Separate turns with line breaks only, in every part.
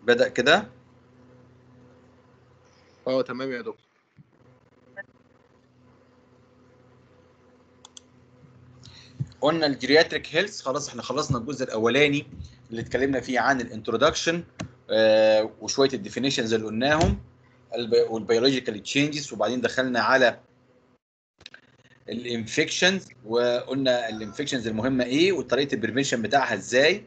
بدأ كده
اه تمام يا دكتور
قلنا الجيرياتريك هيلث خلاص احنا خلصنا الجزء الاولاني اللي اتكلمنا فيه عن الانترودكشن آه وشويه الديفينيشنز اللي قلناهم والبيولوجيكال تشينجز وبعدين دخلنا على الانفكشنز وقلنا الانفكشنز المهمه ايه وطريقه البريفنشن بتاعها ازاي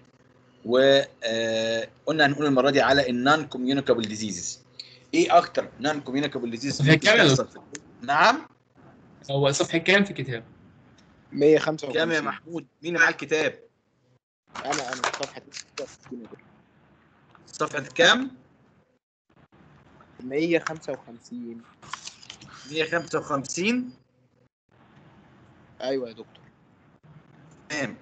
وقلنا هنقول المره دي على النون كوميونيكابل ديزيزز ايه اكتر نون كوميونيكابل ديزيز
صفحة كام يا دكتور؟
نعم
هو صفحة كام في الكتاب؟
155
كام يا محمود مين اللي معاه الكتاب
انا انا صفحه 66 يا دكتور.
صفحه كام
155
155
ايوه يا دكتور
تمام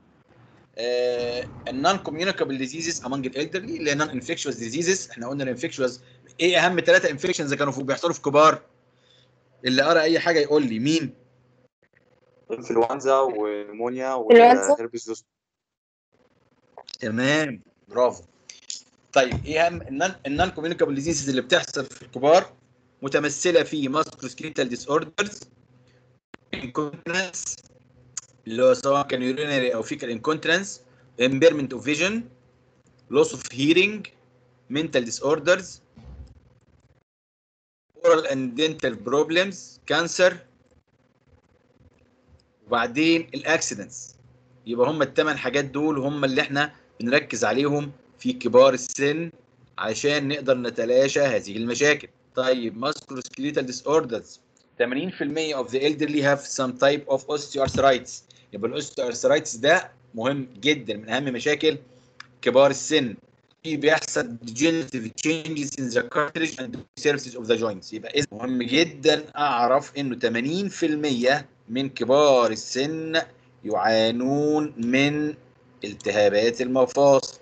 النون كوميونيكابل ديزيزز امونج الالدرلي اللي هي نون انفكشوس ديزيزز احنا قلنا الانفكشوس ايه اهم ثلاثه انفكشنز كانوا في بيحصلوا في كبار اللي قرا اي حاجه يقول لي مين
انفلونزا ونمونيا
إنفلونزا.
والهربس زوستر
تمام برافو طيب ايه اهم النون كوميونيكابل ديزيزز اللي بتحصل في الكبار متمثله في ماسكروسكيتال ديس اوردرز انكونتنس اللي هو سواء كان يورينري او فيكال انكونتنس impairment of vision loss of hearing mental disorders oral and dental problems cancer وبعدين الاكسيدنتس يبقى هم الثمان حاجات دول هم اللي احنا بنركز عليهم في كبار السن عشان نقدر نتلاشى هذه المشاكل طيب musculoskeletal disorders 80% of the elderly have some type of osteoarthritis يبقى الاوستيوارثرايتس ده مهم جدا من اهم مشاكل كبار السن في بيحصل degenerative changes in the cartilage and surfaces of the joints يبقى إذا مهم جدا اعرف انه 80% من كبار السن يعانون من التهابات المفاصل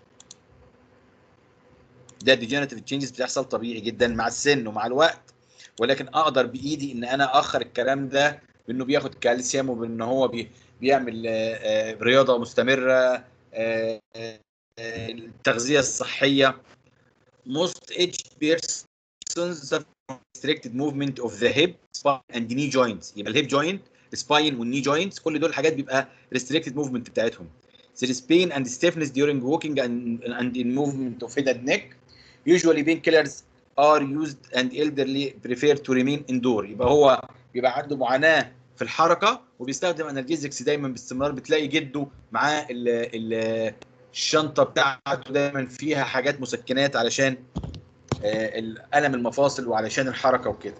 ده degenerative changes بتحصل طبيعي جدا مع السن ومع الوقت ولكن اقدر بايدي ان انا اخر الكلام ده بانه بياخد كالسيوم وبان هو بي بيعمل آه، آه، رياضه مستمره آه، آه، آه، التغذيه الصحيه most aged persons have restricted movement of the hip spine and knee joints يبقى الهيب جوينت السباين والني جوينتس كل دول حاجات بيبقى restricted movement بتاعتهم there is pain and stiffness during walking and, and in movement of head and neck usually painkillers are used and elderly prefer to remain indoor يبقى هو بيبقى عنده معاناه في الحركه وبيستخدم انالجيزكس دايما باستمرار بتلاقي جده معاه ال- ال- الشنطه بتاعته دايما فيها حاجات مسكنات علشان آه، الالم المفاصل وعلشان الحركه وكده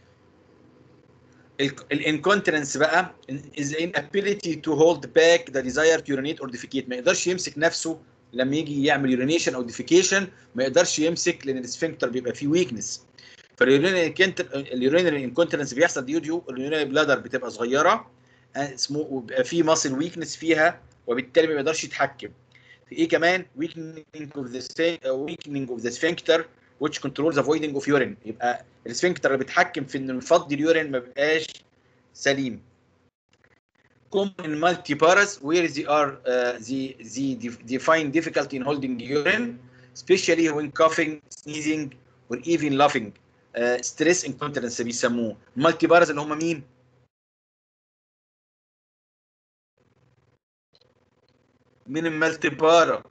الانكونترنس بقى is the inability to hold back the desire to urinate or defecate ما يقدرش يمسك نفسه لما يجي يعمل يورينيشن او ديفيكيشن ما يقدرش يمسك لان السفنكتر بيبقى فيه ويكنس فاليورينري انكونترنس بيحصل ديو ديو اليورينري بلادر بتبقى صغيره آه، اسمه وبيبقى فيه ماسل ويكنس فيها وبالتالي ما بيقدرش يتحكم في ايه كمان weakening of the sta- uh, weakening of the sphincter which controls the voiding of urine يبقى السفنكتر اللي بيتحكم في انه يفضي اليورين ما بيبقاش سليم common in multiparas where they are uh, the the def- define difficulty in holding urine especially when coughing sneezing or even laughing uh, stress incontinence بيسموه multiparas اللي هم مين مين المالتيبارا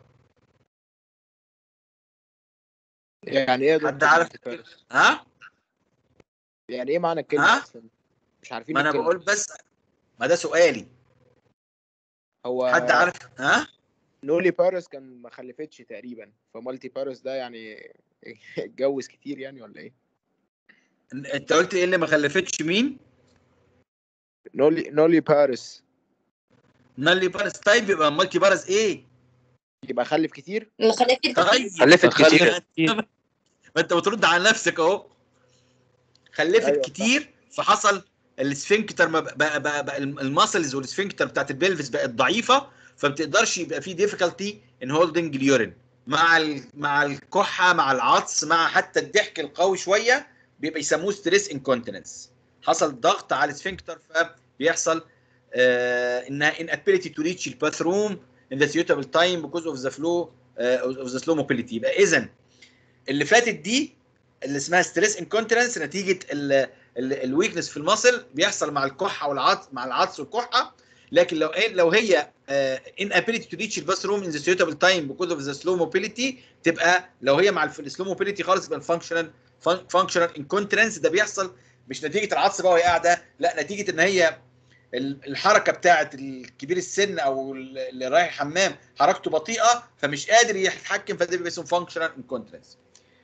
يعني ايه يا دكتور
حد عارف
multiparas؟
ها
يعني ايه معنى الكلمه
ها؟
اصلا مش عارفين
ما انا
الكلمة.
بقول بس ما ده سؤالي
هو
حد عارف ها
نولي بارس كان ما خلفتش تقريبا فمالتي بارس ده يعني اتجوز كتير يعني ولا ايه
انت قلت ايه اللي ما خلفتش مين
نولي نولي بارس
نالي بارس طيب يبقى مالتي بارس ايه
يبقى خلف كتير
ما خلفتش
طيب
خلفت كتير
ما انت بترد على نفسك اهو خلفت
أيوة، صح.
كتير فحصل السفنكتر ما بقى, بقى, بقى الماسلز والسفنكتر بتاعت البلفس بقت ضعيفه فما بتقدرش يبقى في ديفيكالتي ان هولدنج اليورين مع ال- مع الكحه مع العطس مع حتى الضحك القوي شويه بيبقى يسموه ستريس انكونتيننس حصل ضغط على السفنكتر فبيحصل آه انها inability to reach the bathroom in the suitable time because of the flow uh, of the slow mobility يبقى اذا اللي فاتت دي اللي اسمها ستريس انكونتيننس نتيجه الويكنس في المصل بيحصل مع الكحه والعطس مع العطس والكحه لكن لو إيه لو هي inability to reach the bathroom in the suitable time because of the slow mobility تبقى لو هي مع السلو موبيليتي خالص يبقى الفانكشنال فانكشنال انكونتيننس ده بيحصل مش نتيجه العطس بقى وهي قاعده لا نتيجه ان هي ال- الحركه بتاعه الكبير السن او اللي رايح الحمام حركته بطيئه فمش قادر يتحكم فده بيبقى اسمه فانكشنال انكونتيننس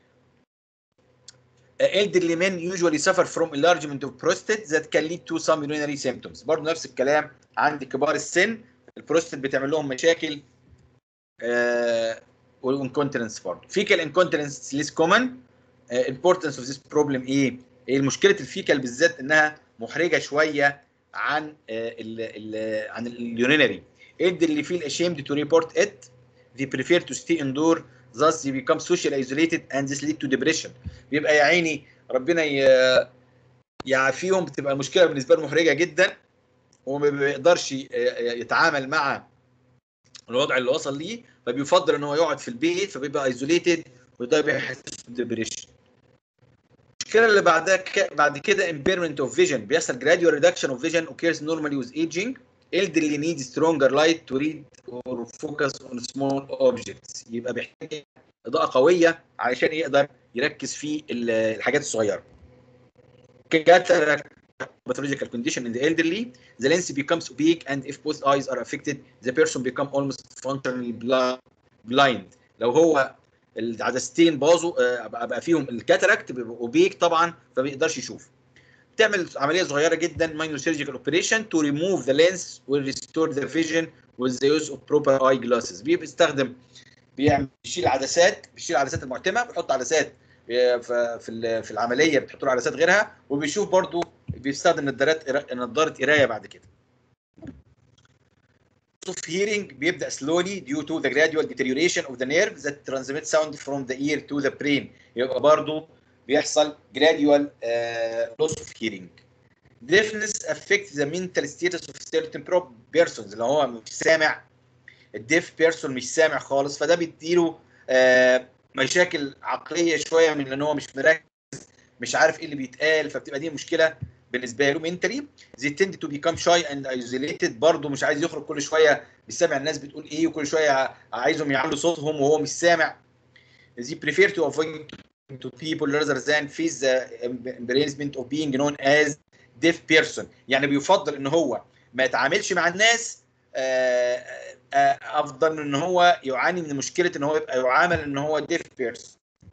elderly men usually suffer from enlargement of prostate that can lead to some urinary symptoms برضه نفس الكلام عند كبار السن البروستات بتعمل لهم مشاكل آه والانكونتيننس برضه فيكال انكونتيننس ليس كومن importance of this problem ايه؟ ايه مشكله الفيكال بالذات انها محرجه شويه عن آه ال ال عن اليورينري elderly feel ashamed to report it they prefer to stay indoor thus they become social isolated and this lead to depression بيبقى يا عيني ربنا ي- يعافيهم بتبقى المشكله بالنسبه له محرجه جدا وما بيقدرش ي- يتعامل مع الوضع اللي وصل ليه فبيفضل ان هو يقعد في البيت فبيبقى ايزوليتد وده بيحسسه بديبريشن المشكله اللي بعدها ك... بعد كده impairment of vision بيحصل gradual reduction of vision occurs normally with aging elderly needs stronger light to read or focus on small objects يبقى بيحتاج اضاءه قويه علشان يقدر يركز في ال- الحاجات الصغيره cataract pathological condition in the elderly the lens becomes opaque and if both eyes are affected the person become almost functionally bli- blind لو هو العدستين باظوا آه، بقى بقى فيهم الكاتاراكت بيبقى اوبيك طبعا فما بيقدرش يشوف تعمل عمليه صغيره جدا minor surgical operation to remove the lens will restore the vision with the use of proper eye glasses بيبقى بيستخدم بيعمل بيشيل عدسات بيشيل العدسات المعتمه بيحط عدسات آه، ف- في ال- في العمليه بتحط له عدسات غيرها وبيشوف برضو بيستخدم نظارات قرا- نظاره قرايه بعد كده of hearing بيبدا slowly due to the gradual deterioration of the nerve that transmit sound from the ear to the brain يبقى برضو بيحصل gradual uh, loss of hearing deafness affects the mental status of certain pro- persons اللي هو مش سامع الديف بيرسون مش سامع خالص فده بيديله آه مشاكل عقليه شويه من ان هو مش مركز مش عارف ايه اللي بيتقال فبتبقى دي مشكله بالنسبه له mentally they tend to become shy and isolated برضه مش عايز يخرج كل شويه بيسمع الناس بتقول ايه وكل شويه عايزهم يعلوا صوتهم وهو مش سامع they prefer to avoid to people rather than face the embarrassment of being known as deaf person يعني بيفضل ان هو ما يتعاملش مع الناس آه، آه، افضل من ان هو يعاني من مشكله ان هو يبقى يعامل ان هو deaf person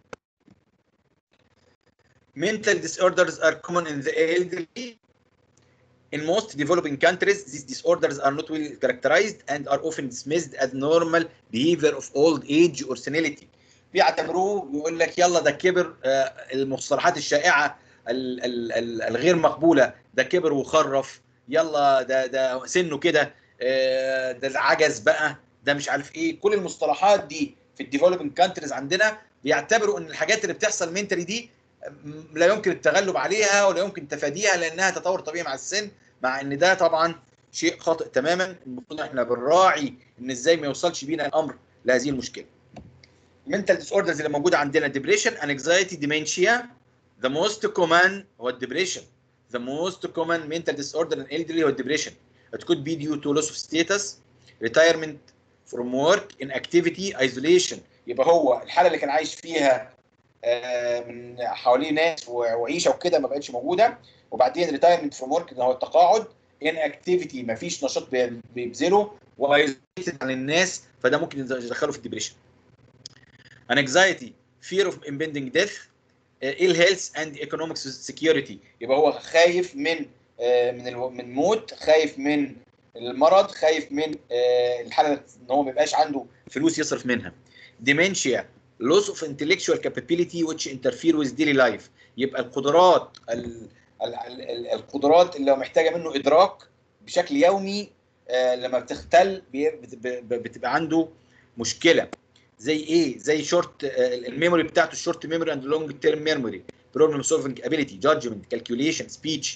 mental disorders are common in the elderly In most developing countries, these disorders are not well characterized and are often dismissed as normal behavior of old age or senility. بيعتبروه يقول لك يلا ده كبر آه، المصطلحات الشائعه ال- ال- ال- الغير مقبوله ده كبر وخرف يلا ده ده سنه كده آه، ده العجز بقى ده مش عارف ايه كل المصطلحات دي في الديفلوبينج كانتريز عندنا بيعتبروا ان الحاجات اللي بتحصل منتري دي م- لا يمكن التغلب عليها ولا يمكن تفاديها لانها تطور طبيعي مع السن مع ان ده طبعا شيء خاطئ تماما المفروض احنا بنراعي ان ازاي ما يوصلش بينا الامر لهذه المشكله. mental disorders اللي موجوده عندنا depression anxiety dementia the most common هو الدبريشن the most common mental disorder in elderly هو الدبريشن it could be due to loss of status retirement from work inactivity isolation يبقى هو الحاله اللي كان عايش فيها آه، من حواليه ناس وعيشه وكده ما بقتش موجوده وبعدين ريتايرمنت فروم ورك اللي هو التقاعد ان اكتيفيتي ما فيش نشاط بي- بيبذله وايزوليتد عن الناس فده ممكن يدخله في الدبريشن anxiety fear of impending death uh, ill health and economic security يبقى هو خايف من آه، من الو- من موت خايف من المرض خايف من آه، الحاله ان هو ما يبقاش عنده فلوس يصرف منها dementia loss of intellectual capability which interfere with daily life يبقى القدرات ال ال ال ال القدرات اللي محتاجه منه ادراك بشكل يومي آه، لما بتختل بي- بت- ب- بتبقى عنده مشكله زي ايه زي شورت الميموري بتاعته الشورت ميموري اند لونج تيرم ميموري بروبلم سولفنج ابيليتي جادجمنت كالكوليشن سبيتش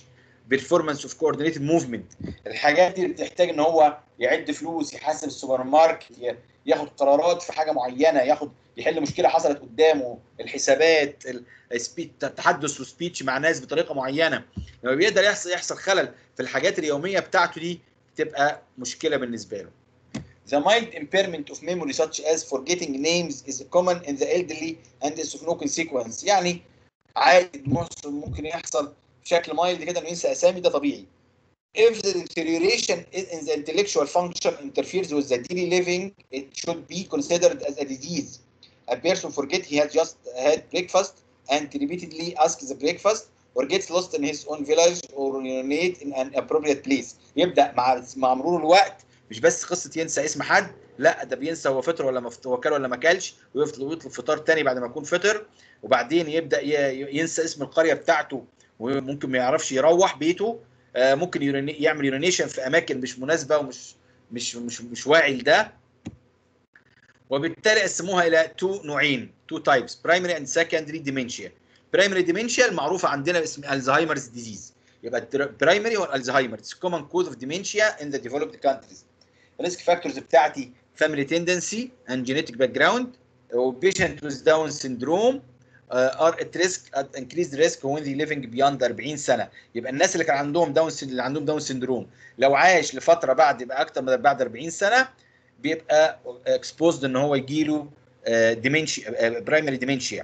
بيرفورمانس اوف كوردينيتد موفمنت الحاجات دي اللي بتحتاج ان هو يعد فلوس يحاسب السوبر ماركت ي- ياخد قرارات في حاجه معينه ياخد يحل مشكله حصلت قدامه الحسابات السبيتش تحدث وسبيتش مع ناس بطريقه معينه لما بيقدر يحصل يحصل خلل في الحاجات اليوميه بتاعته دي تبقى مشكله بالنسبه له The mild impairment of memory such as forgetting names is common in the elderly and is of no consequence يعني عادي ممكن- ممكن يحصل بشكل مايلد كده انه ينسى اسامي ده طبيعي. If the deterioration in the intellectual function interferes with the daily living, it should be considered as a disease. A person forget he had just had breakfast and repeatedly asks the breakfast or gets lost in his own village or urinate in an appropriate place. يبدأ مع مع مرور الوقت مش بس قصة ينسى اسم حد لا ده بينسى هو فطر ولا مفت- هو كل ولا ما كلش ويفضل يطلب فطار تاني بعد ما يكون فطر وبعدين يبدأ ي- ينسى اسم القرية بتاعته وممكن ما يعرفش يروح بيته آه، ممكن يوريني- يعمل يورينيشن في اماكن مش مناسبه ومش مش مش مش واعي لده وبالتالي قسموها الى تو نوعين تو تايبس برايمري اند سكندري ديمنشيا برايمري ديمنشيا المعروفه عندنا باسم الزهايمرز ديزيز يبقى البرايمري هو الزهايمرز كومن كوز اوف ديمنشيا ان ذا ديفلوبد كانتريز الريسك فاكتورز بتاعتي فاميلي تندنسي اند جينيتك باك جراوند وبيشنت ويز داون سيندروم ار ات ريسك ات انكريز ريسك وين ذي ليفنج بياند 40 سنه يبقى الناس اللي كان عندهم داون سن- اللي عندهم داون سندروم لو عاش لفتره بعد يبقى اكتر من بعد 40 سنه بيبقى اكسبوزد ان هو يجي له ديمنشيا برايمري ديمنشيا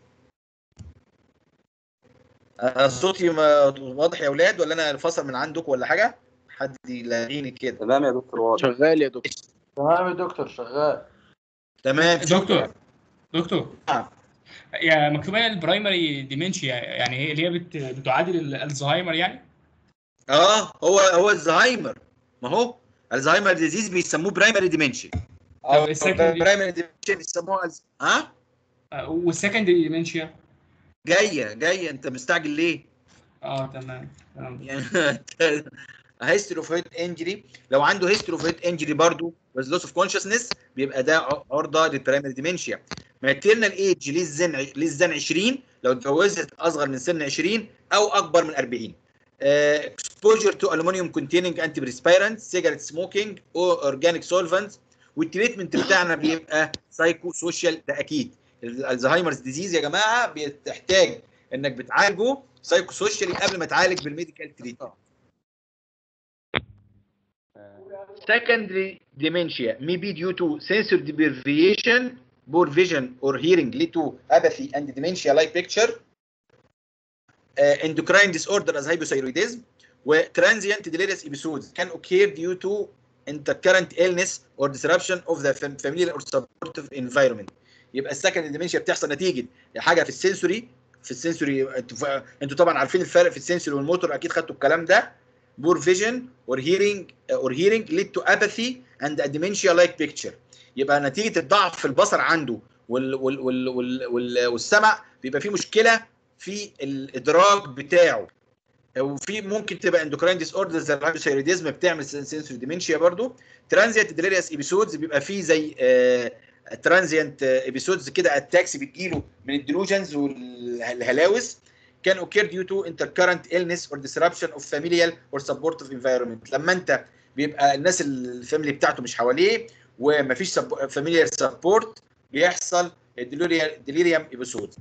صوتي ما- واضح يا اولاد ولا انا فصل من عندكم ولا حاجه حد يلاقيني كده
تمام يا دكتور واضح
شغال يا دكتور
تمام يا دكتور شغال
تمام
دكتور دكتور
نعم.
يا مكتوبه البرايمري ديمنشيا يعني هي اللي هي بت- بتعادل ال- الزهايمر يعني
اه هو هو الزهايمر ما هو الزهايمر ديزيز بيسموه برايمري ديمنشيا او
طب السكندري-
برايمري ديمنشيا بيسموها الز- ها
آه، والسكندري ديمنشيا
جايه جايه انت مستعجل ليه؟
اه تمام تمام
يعني هيستوري اوف هيد انجري لو عنده هيستوري اوف هيد انجري برضه بس لوس اوف كونشسنس بيبقى ده ع- عرضه للبرايمري ديمنشيا ماتيرنال ايج ليه الزن ليه الزن 20 لو اتجوزت اصغر من سن 20 او اكبر من 40 اكسبوجر تو الومنيوم كونتيننج انتي بريسبيرنت سيجاريت سموكينج او اورجانيك سولفنتس والتريتمنت بتاعنا بيبقى سايكو سوشيال ده اكيد الزهايمرز ديزيز يا جماعه بتحتاج انك بتعالجه سايكو سوشيالي قبل ما تعالج بالميديكال تريتمنت secondary dementia may be due to sensory deprivation, poor vision or hearing lead to apathy and dementia-like picture, uh, endocrine disorder as hypothyroidism, where transient delirious episodes can occur due to intercurrent illness or disruption of the fam- familiar or supportive environment. يبقى السكند ديمنشيا بتحصل نتيجه حاجه في السنسوري في السنسوري انتوا انتوا طبعا عارفين الفرق في السنسوري والموتور اكيد خدتوا الكلام ده poor vision or hearing or hearing lead to apathy and a dementia like picture يبقى نتيجه الضعف في البصر عنده وال وال وال وال وال والسمع بيبقى في مشكله في الادراك بتاعه وفي ممكن تبقى اندوكراين ديس اوردر زي الهايبوثايروديزم بتعمل سنسوري ديمنشيا برضو ترانزيانت ديليريوس ايبيسودز بيبقى فيه زي ترانزيانت ايبيسودز كده اتاكس بتجيله من الديلوجنز والهلاوس can occur due to intercurrent illness or disruption of familial or supportive environment لما انت بيبقى الناس الفاميلي بتاعته مش حواليه ومفيش فاميليار سبورت بيحصل delirium episode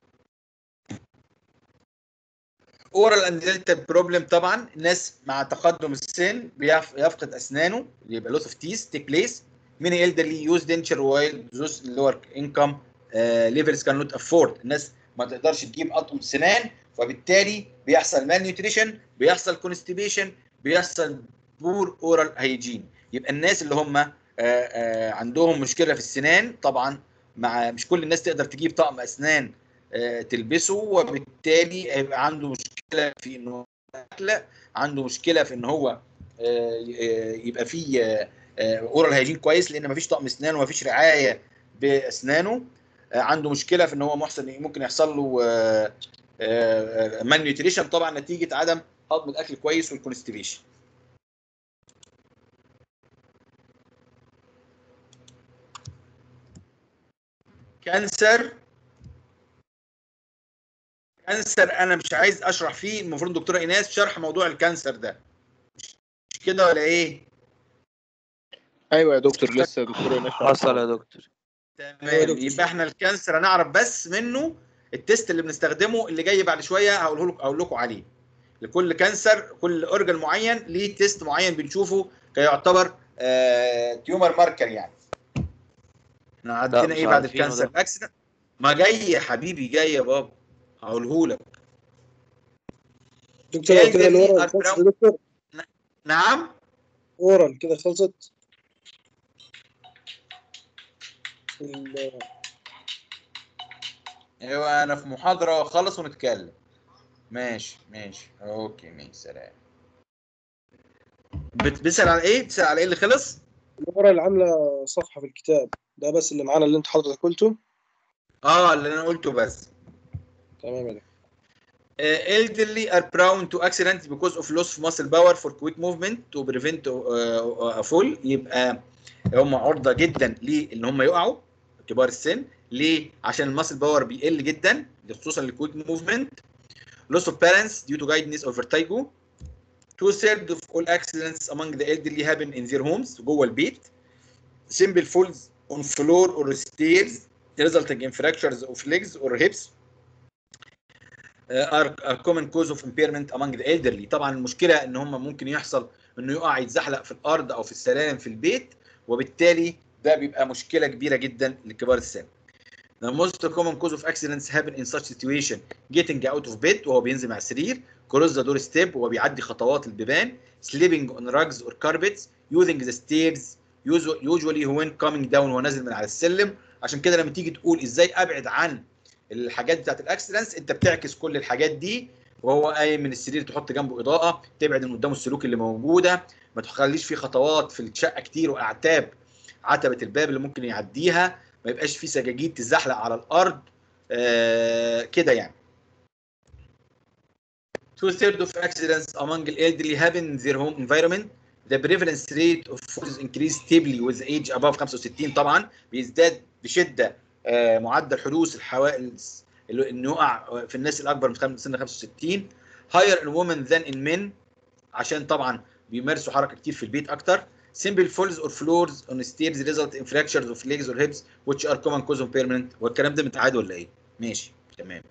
اورال اند ديلتا بروبلم طبعا الناس مع تقدم السن بيف- يفقد اسنانه يبقى لوس اوف تيس تيك بليس many elderly use denture while those lower income uh, levels cannot afford الناس ما تقدرش تجيب اطقم سنان فبالتالي بيحصل مال نيوتريشن بيحصل كونستيبيشن بيحصل بور اورال هيجين يبقى الناس اللي هم آه، آه، عندهم مشكله في السنان طبعا مع مش كل الناس تقدر تجيب طقم اسنان آه، تلبسه وبالتالي هيبقى عنده مشكله في انه اكل عنده مشكله في ان هو آه، آه، يبقى فيه اورال هيجين كويس لان مفيش طقم اسنان ومفيش رعايه باسنانه آه، عنده مشكله في ان هو محسن ممكن يحصل له مان نيوتريشن طبعا نتيجه عدم هضم الاكل كويس والكونستيبيشن كانسر كانسر انا مش عايز اشرح فيه المفروض دكتوره ايناس شرح موضوع الكانسر ده مش كده ولا ايه
ايوه يا دكتور لسه دكتور ايناس
حصل يا دكتور
تمام يبقى احنا الكانسر هنعرف بس منه التيست اللي بنستخدمه اللي جاي بعد شويه هقوله لكم اقول لكم عليه لكل كانسر كل اورجن معين ليه تيست معين بنشوفه كيعتبر آه تيومر ماركر يعني احنا عندنا
مش
ايه بعد
عارفينه
الكانسر
ده.
اكسيدنت ما جاي يا حبيبي جاي يا بابا هقوله لك
دكتور
elderly
كده الاورال
are
خلصت
brown-
يا دكتور
نعم
اورال كده خلصت ال-
ايوه انا في محاضره خلص ونتكلم ماشي ماشي اوكي ماشي سلام بت- بتسال على ايه بتسال على ايه اللي خلص
الاورال عامله صفحه في الكتاب ده بس اللي معانا اللي انت حضرتك قلته
اه اللي انا قلته بس
تمام يا دكتور
Uh, elderly are prone to accidents because of loss of muscle power for quick movement to prevent uh, a fall يبقى هم عرضة جدا لان هم يقعوا كبار السن ليه؟ عشان الماسل باور بيقل جدا خصوصا الكويك موفمنت loss of balance due to guidance or vertigo two thirds of all accidents among the elderly happen in their homes جوه البيت simple falls on floor or stairs resulting in fractures of legs or hips are a common cause of impairment among the elderly طبعا المشكله ان هم ممكن يحصل انه يقع يتزحلق في الارض او في السلالم في البيت وبالتالي ده بيبقى مشكله كبيره جدا لكبار السن. The most common cause of accidents happen in such situation getting out of bed وهو بينزل مع السرير cross the door step وهو بيعدي خطوات البيبان sleeping on rugs or carpets using the stairs usu- usually when coming down وهو نازل من على السلم عشان كده لما تيجي تقول ازاي ابعد عن الحاجات بتاعت الاكسيدنتس انت بتعكس كل الحاجات دي وهو قايم من السرير تحط جنبه اضاءه تبعد من قدامه السلوك اللي موجوده ما تخليش فيه خطوات في الشقه كتير واعتاب عتبه الباب اللي ممكن يعديها ما يبقاش فيه سجاجيد تزحلق على الارض آه كده يعني two thirds of accidents among the elderly happen in their home environment the prevalence rate of falls increase stably with age above 65 طبعا بيزداد بشده آه، معدل حدوث الحوادث اللي انه يقع في الناس الاكبر من خم- سن 65 higher in women than in men عشان طبعا بيمارسوا حركه كتير في البيت اكتر simple falls or floors on stairs result in fractures of legs or hips which are common cause of impairment والكلام ده متعاد ولا ايه؟ ماشي تمام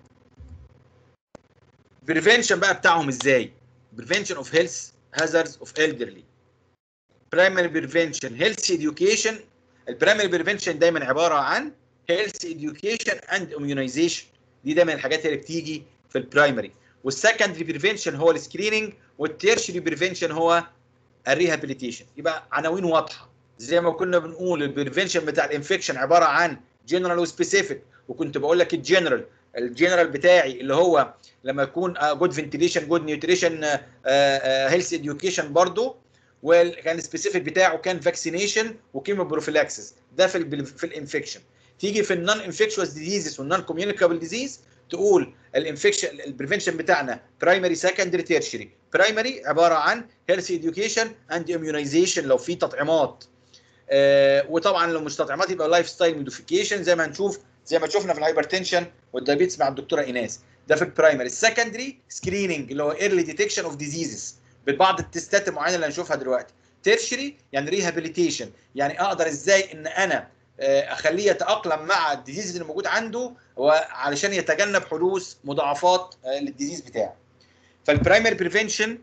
prevention بقى بتاعهم ازاي؟ prevention of health hazards of elderly primary prevention health education البرايمري بريفنشن دايما عباره عن هيلث education اند immunization دي دايما الحاجات اللي بتيجي في البرايمري والسكندري بريفنشن هو السكريننج والتيرشري بريفنشن هو الريهابيليتيشن يبقى عناوين واضحه زي ما كنا بنقول البريفنشن بتاع الانفكشن عباره عن جنرال وسبيسيفيك وكنت بقول لك الجنرال الجنرال بتاعي اللي هو لما يكون جود فنتيليشن جود نيوتريشن هيلث education برضو وكان سبيسيفيك بتاعه كان فاكسينيشن وكيمو بروفيلاكسس ده في ال في الانفكشن تيجي في النون انفكشوس ديزيزز والنون كوميونيكابل ديزيز تقول الانفكشن البريفنشن بتاعنا برايمري سكندري تيرشري برايمري عباره عن هيلث education اند اميونيزيشن لو في تطعيمات آه وطبعا لو مش تطعيمات يبقى لايف ستايل موديفيكيشن زي ما هنشوف زي ما شفنا في الهايبرتنشن والدايابيتس مع الدكتوره ايناس ده في البرايمري السكندري سكريننج اللي هو ايرلي ديتكشن اوف ديزيزز ببعض التستات المعينه اللي هنشوفها دلوقتي تيرشري يعني ريهابيليتيشن يعني اقدر ازاي ان انا آه، اخليه يتاقلم مع الديزيز اللي موجود عنده وعلشان يتجنب حدوث مضاعفات آه، للديزيز بتاعه فالبرايمري بريفنشن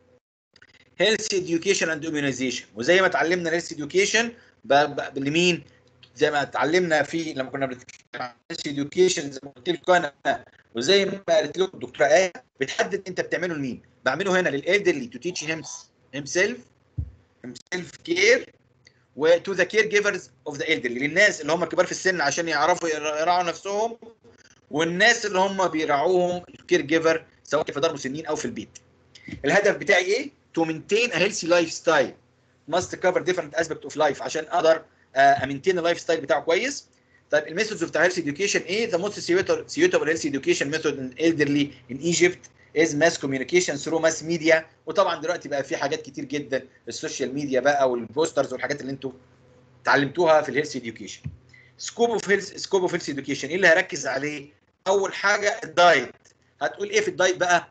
هيلث education اند immunization وزي ما اتعلمنا هيلث education لمين زي ما اتعلمنا في لما كنا بنتكلم عن هيلث education زي ما قلت لكم انا وزي ما قالت لكم الدكتوره ايه بتحدد انت بتعمله لمين بعمله هنا للالدرلي تو تيتش himself himself care وتو ذا كير جيفرز اوف ذا elderly للناس اللي هم كبار في السن عشان يعرفوا يراعوا نفسهم والناس اللي هم بيراعوهم الكير جيفر سواء في دار مسنين او في البيت الهدف بتاعي ايه تو مينتين ا هيلثي لايف ستايل ماست كفر ديفرنت اسبكت اوف لايف عشان اقدر امينتين اللايف ستايل بتاعه كويس طيب الميثودز بتاع هيلث education ايه ذا موست suitable health education method in elderly in Egypt is mass communication through mass media وطبعا دلوقتي بقى في حاجات كتير جدا السوشيال ميديا بقى والبوسترز والحاجات اللي انتوا اتعلمتوها في الهيلث education سكوب اوف هيلث سكوب اوف هيلث education ايه اللي هركز عليه اول حاجه الدايت هتقول ايه في الدايت بقى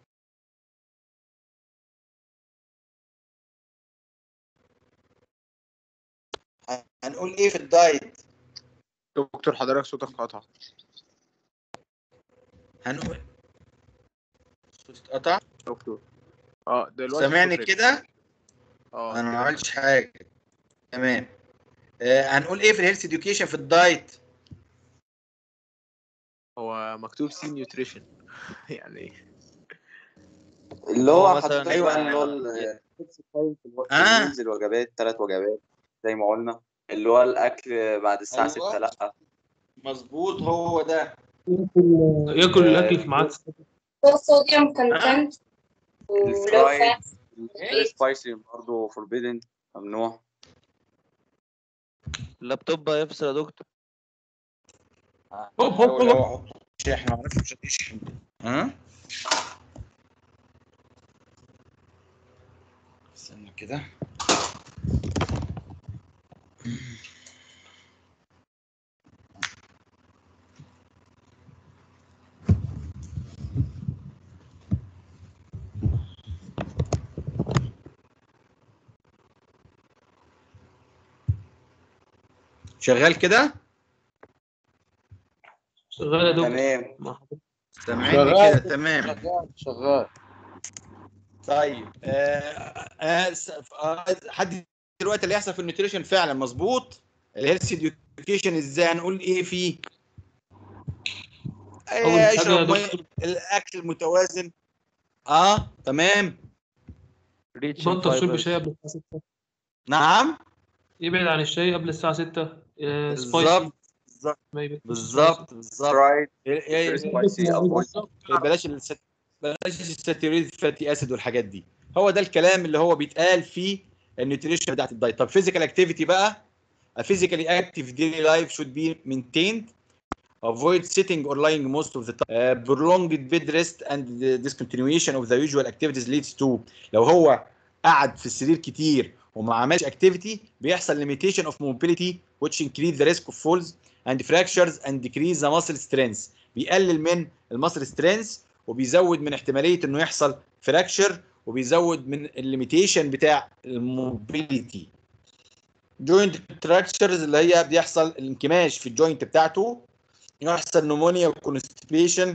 هنقول ايه في الدايت
دكتور حضرتك صوتك قطع
هنقول صوت اتقطع
دكتور اه دلوقتي
سامعني
الصوت رجع.
كده
اه
انا ما عملتش حاجه تمام آه هنقول ايه في الهيلث اديوكيشن في الدايت
هو مكتوب سي نيوتريشن يعني
اللي هو
هو مثلاً-
حضرتك
أيوة.
بقى اللي هو ال-
آه.
الميلز الوجبات ثلاث وجبات زي ما قلنا اللي هو الاكل بعد الساعه
أيوة.
6 لا
مظبوط هو ده
ياكل الاكل في ميعاد
low sodium content و low
الفرايد
fat
سبايسي برضه فوربيدن ممنوع
اللابتوب هيفصل يا دكتور
هوب هوب
هو-
هوب.
هو- مش احنا ما نعرفش مش ها استنى كده شغال كده
شغال يا دكتور
تمام
مع حضرتك.
سامعني
شغال.
كده تمام
شغال شغال
طيب آه آه س- آه حد دلوقتي اللي يحصل في النيوتريشن فعلا مظبوط الهيلث اديوكيشن ازاي هنقول ايه فيه
اول
آه
حاجه يا
اشرب ميه
دكتور
الاكل المتوازن اه تمام
ريتش
بطل شرب شاي قبل الساعه 6
نعم
يبعد عن الشاي قبل الساعه 6 آه، سبايسي
بالظبط بالظبط
ما يبقاش
بالظبط بالظبط
فرايد
إيه- إيه-
سبايسي افويد
بلاش الست... بلاش الساتوريد فاتي اسيد والحاجات دي هو ده الكلام اللي هو بيتقال في النيوتريشن بتاعت الدايت طب فيزيكال اكتيفيتي بقى a physically active daily life should be maintained avoid sitting or lying most of the time uh, prolonged bed rest and the discontinuation of the usual activities leads to لو هو قعد في السرير كتير وما عملش activity بيحصل limitation of mobility which increase the risk of falls and fractures and decrease the muscle strength بيقلل من المصل سترينث وبيزود من احتماليه انه يحصل فراكشر وبيزود من الليميتيشن بتاع الموبيليتي جوينت تراكشرز اللي هي بيحصل الانكماش في الجوينت بتاعته يحصل نمونيا وكونستيبيشن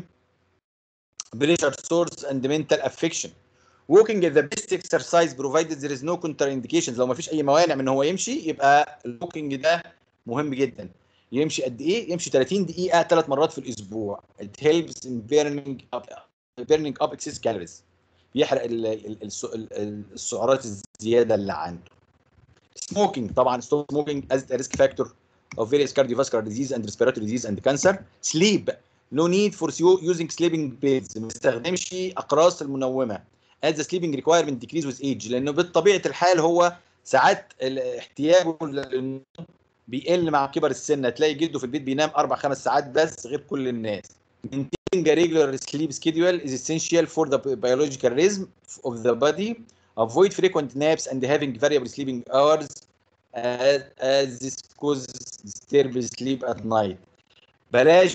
بريشر سورس اند منتال افكشن walking is the best exercise provided there is no contraindications لو ما فيش اي موانع من ان هو يمشي يبقى الووكينج ده مهم جدا يمشي قد ايه يمشي 30 دقيقه ثلاث مرات في الاسبوع it helps in burning up burning up excess calories بيحرق ال- ال- الس- ال- ال- السعرات الزياده اللي عنده smoking طبعا stop smoking as a risk factor of various cardiovascular disease and respiratory disease and cancer sleep no need for you- using sleeping pills ما تستخدمش اقراص المنومه as the sleeping requirement decrease with age لانه بطبيعه الحال هو ساعات ال- احتياجه للنوم بيقل مع كبر السن هتلاقي جده في البيت بينام اربع خمس ساعات بس غير كل الناس maintaining a regular sleep schedule is essential for the biological rhythm of the body avoid frequent naps and having variable sleeping hours as, as this causes disturbed sleep at night بلاش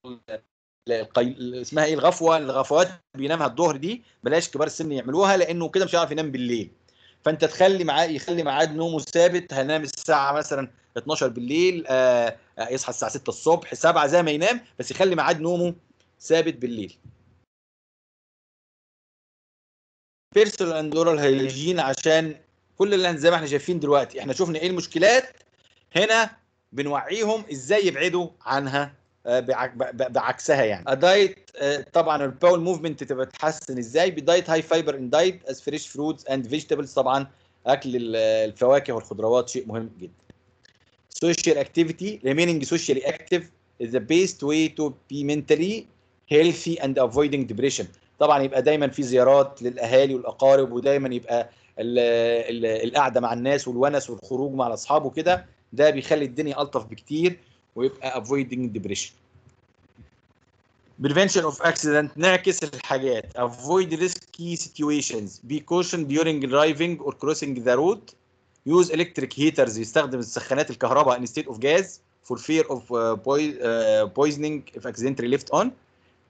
القي... اسمها ايه الغفوه الغفوات بينامها الظهر دي بلاش كبار السن يعملوها لانه كده مش هيعرف ينام بالليل فانت تخلي معاه يخلي ميعاد نومه ثابت هنام الساعه مثلا 12 بالليل آه آه، يصحى الساعه 6 الصبح 7 زي ما ينام بس يخلي ميعاد نومه ثابت بالليل بيرسونال اند اورال هيجين عشان كل اللي زي ما احنا شايفين دلوقتي احنا شفنا ايه المشكلات هنا بنوعيهم ازاي يبعدوا عنها آه، بعك- ب- ب- بعكسها يعني الدايت آه، طبعا الباول موفمنت تبقى تحسن ازاي بدايت هاي فايبر ان دايت از فريش فروتس اند فيجيتابلز طبعا اكل ال- الفواكه والخضروات شيء مهم جدا social activity remaining socially active is the best way to be mentally healthy and avoiding depression طبعا يبقى دايما في زيارات للاهالي والاقارب ودايما يبقى ال ال القعده مع الناس والونس والخروج مع الاصحاب وكده ده بيخلي الدنيا الطف بكتير ويبقى avoiding depression prevention of accident نعكس الحاجات avoid risky situations be caution during driving or crossing the road use electric heaters يستخدم السخانات الكهرباء instead of gas for fear of uh, poi- uh, poisoning if accidentally left on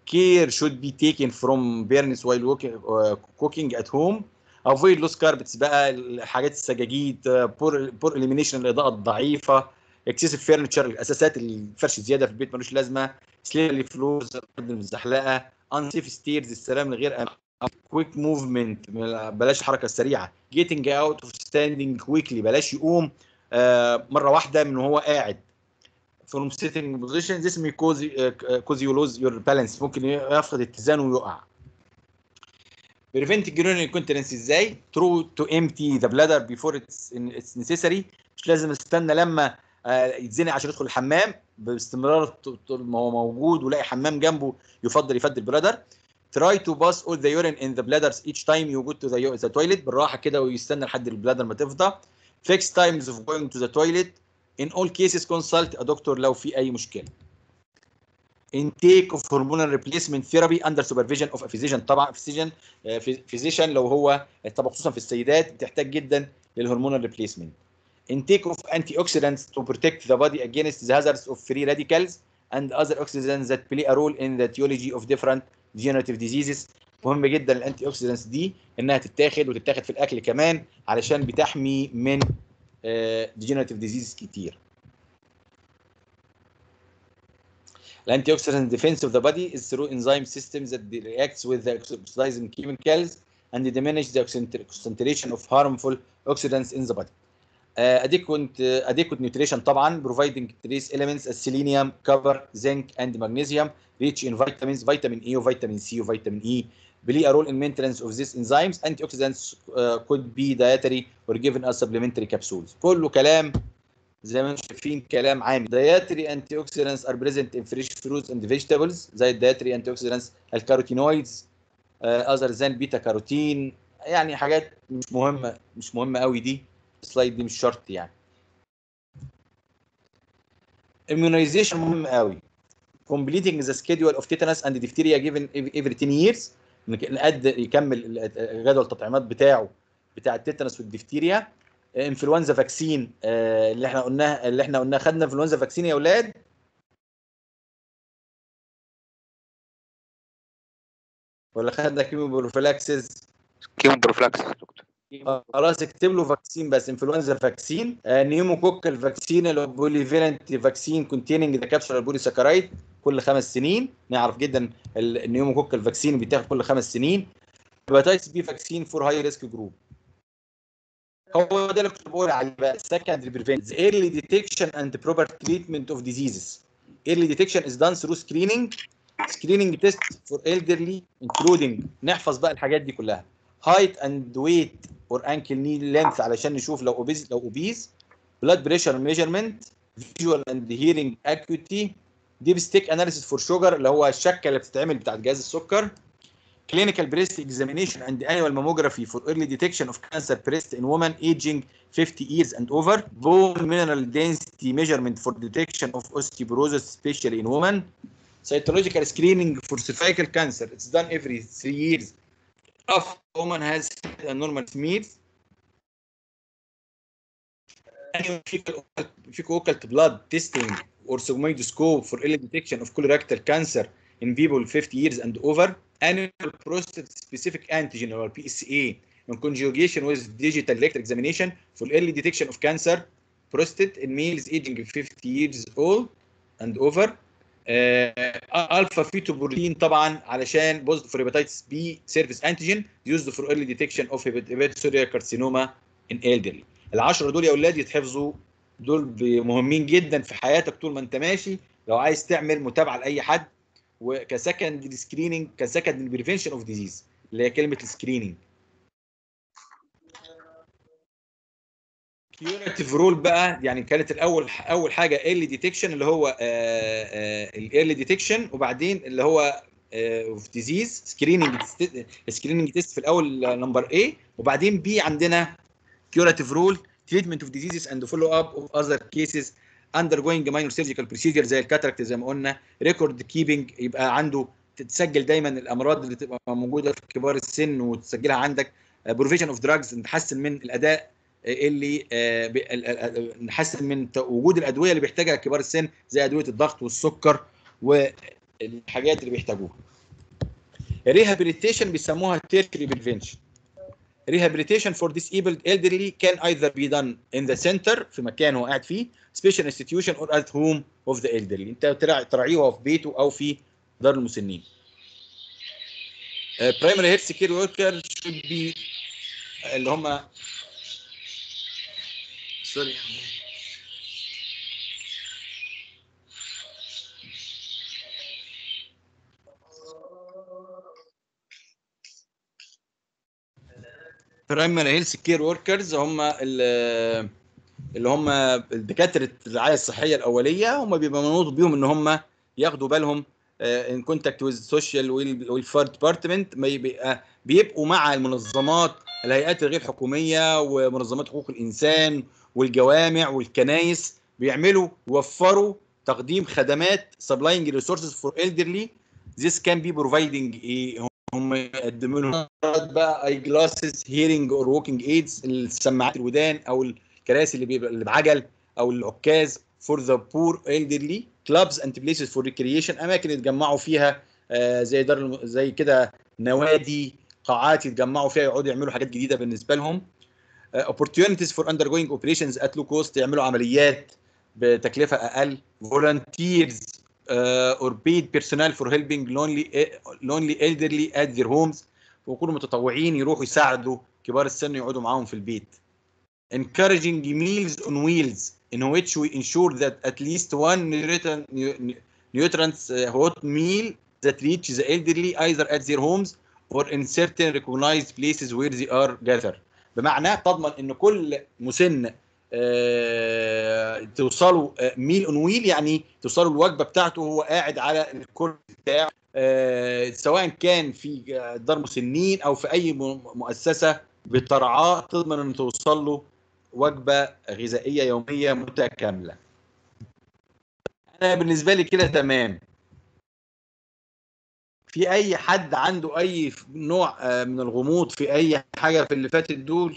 care should be taken from burns while working, uh, cooking at home avoid loose carpets بقى الحاجات السجاجيد بور بور elimination الاضاءه الضعيفه excessive furniture الاساسات الفرش زياده في البيت ملوش لازمه slippery floors الارض المزحلقه unsafe stairs السلام الغير امان كويك موفمنت بلاش الحركه السريعه getting out of standing quickly بلاش يقوم آه، مره واحده من وهو قاعد from sitting position this may cause uh, cause you lose your balance ممكن يفقد اتزانه ويقع prevent urinary incontinence ازاي through to empty the bladder before it's, it's necessary مش لازم استنى لما آه، يتزنق عشان يدخل الحمام باستمرار ط- طول ما هو موجود ولاقي حمام جنبه يفضل يفضي البلادر try to pass all the urine in the bladders each time you go to the, the toilet بالراحه كده ويستنى لحد البلادر ما تفضى fix times of going to the toilet in all cases consult a doctor لو في اي مشكله intake of hormonal replacement therapy under supervision of a physician طبعا physician آه، physician لو هو طبعا خصوصا في السيدات بتحتاج جدا للهرمونال ريبليسمنت intake of antioxidants to protect the body against the hazards of free radicals and other oxidants that play a role in the etiology of different degenerative diseases مهم جدا الانتي اوكسيدانتس دي انها تتاخد وتتاخد في الاكل كمان علشان بتحمي من ديجنراتيف ديزيز كتير الانتي اوكسيدانت defense of the body is through enzyme systems that reacts with the oxidizing chemicals and diminish the concentration of harmful oxidants in the body. Uh, adequate uh, adequate nutrition طبعا providing trace elements as selenium, copper, zinc and magnesium rich in vitamins vitamin A وفيتامين C وفيتامين E play a role in maintenance of these enzymes antioxidants uh, could be dietary or given as supplementary capsules كله كلام زي ما انتم شايفين كلام عام dietary antioxidants are present in fresh fruits and vegetables زي dietary antioxidants الكاروتينويدز uh, other than بيتا كاروتين يعني حاجات مش مهمه مش مهمه قوي دي السلايد دي مش شرط يعني immunization مهم قوي completing the schedule of tetanus and diphtheria given every 10 years نقد يكمل جدول التطعيمات بتاعه بتاع التيتانس والديفتيريا انفلونزا فاكسين آه، اللي احنا قلناه اللي احنا قلناه خدنا انفلونزا فاكسين يا اولاد ولا خدنا كيمو بروفيلاكسيس
كيمو بروفلاكس دكتور
آه، خلاص اكتب له فاكسين بس انفلونزا فاكسين آه، نيوموكوكال فاكسين اللي هو بوليفيرنت فاكسين كونتيننج ذا كابسولار بوليساكرايد كل خمس سنين نعرف جدا ال- النيوموكوكال فاكسين بيتاخد كل خمس سنين هيباتايتس بي فاكسين فور هاي ريسك جروب هو ده اللي كنت بقول عليه بقى secondary prevention early detection and proper treatment of diseases early detection is done through screening screening test for elderly including نحفظ بقى الحاجات دي كلها height and weight or ankle knee length علشان نشوف لو obese لو obese blood pressure measurement visual and hearing acuity deep stick analysis for sugar اللي هو الشكه اللي بتتعمل بتاعت جهاز السكر clinical breast examination and annual mammography for early detection of cancer breast in women aging 50 years and over bone mineral density measurement for detection of osteoporosis especially in women cytological screening for cervical cancer it's done every three years after woman has a normal smears annual fecal fecal occult blood testing or sigmoidoscope for early detection of colorectal cancer in people 50 years and over annual prostate specific antigen or PSA in conjugation with digital electric examination for early detection of cancer prostate in males aging 50 years old and over الفا فيتوبروتين طبعا علشان بوزيتيف فور هيباتيتس بي سيرفيس انتيجين يوزد فور ايرلي ديتكشن اوف هيباتوسوريا كارسينوما ان elderly العشرة دول يا اولاد يتحفظوا دول ب- مهمين جدا في حياتك طول ما انت ماشي لو عايز تعمل متابعه لاي حد وكسكند سكريننج كسكند بريفنشن اوف ديزيز اللي هي كلمه السكريننج كيوراتيف رول بقى يعني كانت الاول اول حاجه ايرلي ديتكشن اللي هو الايرلي ديتكشن وبعدين اللي هو اوف ديزيز سكريننج سكريننج تيست في الاول نمبر A وبعدين بي عندنا كيوراتيف رول تريتمنت اوف ديزيزز اند فولو اب اوف اذر كيسز undergoing minor surgical procedure زي الكاتراكت زي ما قلنا ريكورد كيبنج يبقى عنده تسجل دايما الامراض اللي تبقى موجوده في كبار السن وتسجلها عندك بروفيجن اوف دراجز نحسن من الاداء اللي آه، ب- ال- ال- ال- نحسن من ت- وجود الادويه اللي بيحتاجها كبار السن زي ادويه الضغط والسكر والحاجات اللي بيحتاجوها ريهابيليتيشن بيسموها تيرشري بريفنشن rehabilitation for disabled elderly can either be done in the center في مكان هو قاعد فيه special institution or at home of the elderly انت ترع- تراعيه في بيته او في دار المسنين Uh, primary health care worker should be اللي هم سوري برايمري هيلث كير وركرز هم ال- اللي هم دكاتره الرعايه الصحيه الاوليه هم بيبقى منوط بيهم ان هم ياخدوا بالهم ان كونتاكت ويز سوشيال ويلفير ديبارتمنت ما يبقى بيبقوا مع المنظمات الهيئات الغير حكوميه ومنظمات حقوق الانسان والجوامع والكنايس بيعملوا يوفروا تقديم خدمات supplying resources for elderly this can be providing ايه هم يقدموا لهم بقى اي جلاسز هيرنج اور ووكينج ايدز السماعات الودان او الكراسي اللي بيبقى اللي بعجل او العكاز فور ذا بور elderly كلابز اند بليسز فور ريكريشن اماكن يتجمعوا فيها آه، زي دار الم- زي كده نوادي قاعات يتجمعوا فيها يقعدوا يعملوا حاجات جديده بالنسبه لهم آه، opportunities for undergoing operations at low cost يعملوا عمليات بتكلفه اقل volunteers uh, or paid personnel for helping lonely lonely elderly at their homes ويكونوا متطوعين يروحوا يساعدوا كبار السن يقعدوا معاهم في البيت encouraging meals on wheels in which we ensure that at least one nutrient, nutrients uh, hot meal that reach the elderly either at their homes or in certain recognized places where they are gathered بمعنى تضمن ان كل مسن آه، توصلوا ميل اون ويل يعني توصلوا الوجبه بتاعته وهو قاعد على الكرسي بتاعه آه، سواء كان في آه، دار مسنين او في اي م- مؤسسه بترعاه تضمن ان توصل له وجبه غذائيه يوميه متكامله. انا بالنسبه لي كده تمام. في اي حد عنده اي نوع آه، من الغموض في اي حاجه في اللي فاتت دول؟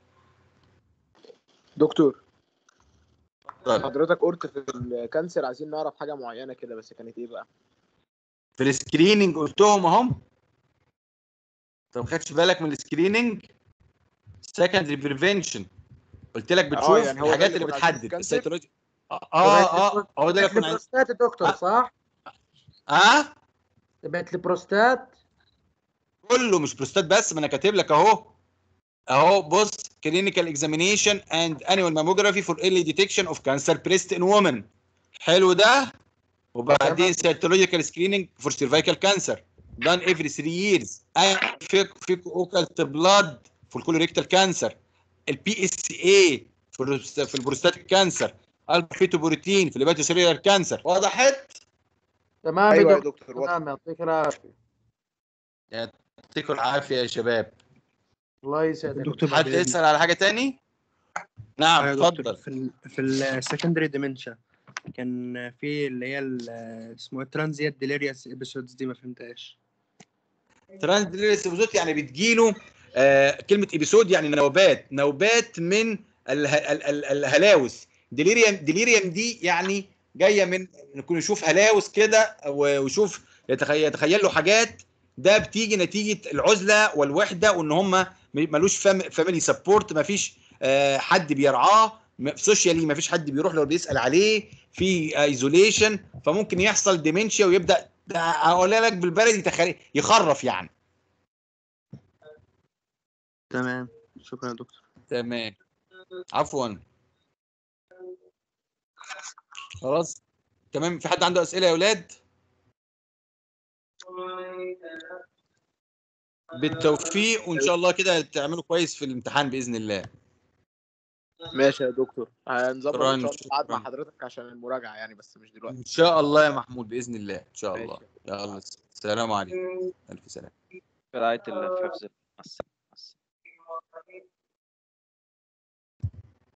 دكتور
اتفضل.
حضرتك قلت في الكانسر عايزين نعرف حاجه معينه كده بس كانت ايه بقى
في السكريننج قلتهم اهم طب ما خدتش بالك من السكريننج سكندري بريفنشن قلت لك بتشوف
آه، يعني هو ده
الحاجات
اللي
اللي
كنا عايزين
بتحدد
الكانسر؟
السيتولوجي اه اه اه هو ده اللي كنا عايز
البروستات يا دكتور صح؟
اه
تبعت البروستات
كله مش بروستات بس ما انا كاتب لك اهو اهو بص كلينيكال اكزامينيشن اند انيوال ماموجرافي فور ايرلي ديتكشن اوف كانسر بريست ان وومن حلو ده وبعدين سيتولوجيكال سكريننج فور سيرفايكال كانسر done every 3 years فيك فيك اوكالت بلاد في الكولوريكتال كانسر البي اس اي في البروست- في البروستاتيك كانسر الفيتو بروتين في الهيباتوسيلولار كانسر وضحت
تمام
ايوه
يا
يا
دكتور
دكتور واضح.
تمام يعطيك العافيه
يعطيكم العافيه يا شباب
الله يسعدك
دكتور
حد
بعد إذنك.
يسال على حاجه تاني نعم
آه يا دكتور
اتفضل
في ال في السكندري ديمنشا كان في اللي هي ال- اسمه ترانزيت ديليريوس ابيسودز دي ما فهمتهاش
ترانس ديليريس ابيسود يعني بتجيله آه كلمه ابيسود يعني نوبات نوبات من اله ال ال الهلاوس ديليريوم ديليريوم دي يعني جايه من نكون يشوف هلاوس كده و- ويشوف يتخيل, يتخيل له حاجات ده بتيجي نتيجه العزله والوحده وان هم ملوش فاميلي سبورت ما فيش آه حد بيرعاه سوشيالي ما فيش حد بيروح له بيسال عليه في ايزوليشن فممكن يحصل ديمنشيا ويبدا ده هقول لك بالبلدي تخيل يخرف يعني
تمام شكرا يا دكتور
تمام عفوا خلاص تمام في حد عنده اسئله يا اولاد بالتوفيق وان شاء الله كده تعملوا كويس في الامتحان باذن الله
ماشي يا دكتور هنظبط ان شاء الله
شكراً،
ميعاد مع
شكراً.
حضرتك عشان المراجعه يعني بس مش دلوقتي
ان شاء الله يا محمود باذن الله ان شاء
ماشي.
الله يلا السلام عليكم الف سلام
في رعاية الله في حفظ الله. مع السلامة.